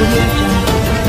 audio jungle.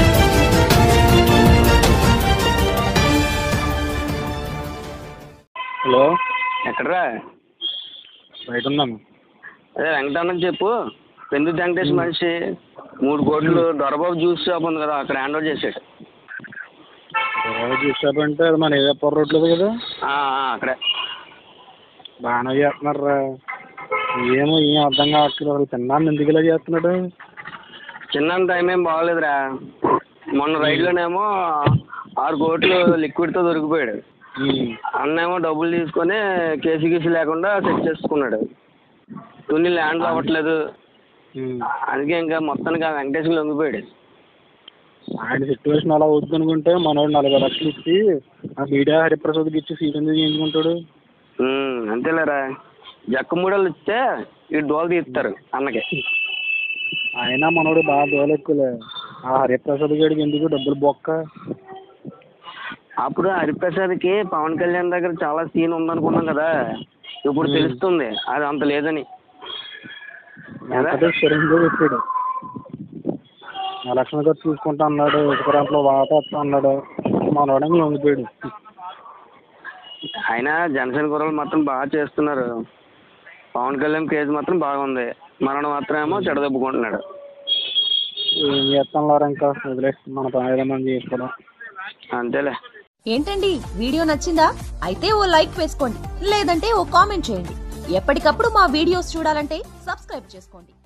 Hello ఎక్కడరా బయట ఉన్నాము అదే వెంకటన్నకి చెప్పు పెందు వెంకటేష్ మనిషి మూడు కోట్లు దొరబాబు జ్యూస్ షాప్ ఉంది కదా అక్కడ హ్యాండ్ ఓవర్ చేసాడు జ్యూస్ షాప్ అంటే అది మన ఏదప్పర్ రోడ్లో కదా ఆ, ఆ, అక్కడే బాగానే చేస్తున్నారా ఏమో ఏం అర్థం కావట్లేదు అసలు తిన్నాను ఎందుకు ఇలా చేస్తున్నాడు చిన్న టైం ఏం బాగోలేదురా మొన్న రైడ్లోనేమో ఆరు కోట్లు లిక్విడ్తో దొరికిపోయాడు ఉమ్. అన్నేమో డబ్బులు తీసుకొని కేసు గీసు లేకుండా సెట్ చేసుకున్నాడు కొన్ని ల్యాండ్లు అవ్వట్లేదు ఉమ్. అందుకే ఇంకా మొత్తానికి ఆ వెంకటేష్ లొంగిపోయాడు ఆయన సిచ్యువేషన్ అలా వద్దు అనుకుంటే మనోడు నలభై లక్షలు ఇచ్చి ఆ మీడియా హరిప్రసాద్కి ఇచ్చి సీట్ ఎందుకు చేయించుకుంటాడు ఉమ్, అంతేలేరా జక్కమూడలు ఇస్తే ఈ డోలు తీస్తారు అన్నకి అయినా మనోడు బాగా దోలెక్కులే ఆ హరిప్రసాద్ గడికి ఎందుకు డబ్బులు బొక్క అప్పుడు హరిప్రసాద్కి పవన్ కళ్యాణ్ దగ్గర చాలా సీన్ ఉందనుకున్నాం కదా ఇప్పుడు తెలుస్తుంది అది అంత లేదని కదా? వెంకటేష్ చిరంజీవి వచ్చాడు ఎలక్షన్ ఖర్చు చూసుకుంటా అన్నాడు ఇసుకరాంట్లో వాటా వస్తా అన్నాడు మనోడే లొంగిపోయాడు అయినా జనసేన కుర్రలు మాత్రం బాగా చేస్తున్నారు పవన్ కళ్యాణ్ కేసు మాత్రం బాగుంది మనను మాత్రం ఏమో చెడదెబ్బుకుంటున్నాడు ఏం చేస్తాం లారా ఇంకా వదిలే మన పని ఏదో మనం చేసుకోవడం అంతేలే ఏంటండి వీడియో నచ్చిందా అయితే ఓ లైక్ వేసుకోండి లేదంటే ఓ కామెంట్ చేయండి ఎప్పటికప్పుడు మా వీడియోస్ చూడాలంటే సబ్స్క్రైబ్ చేసుకోండి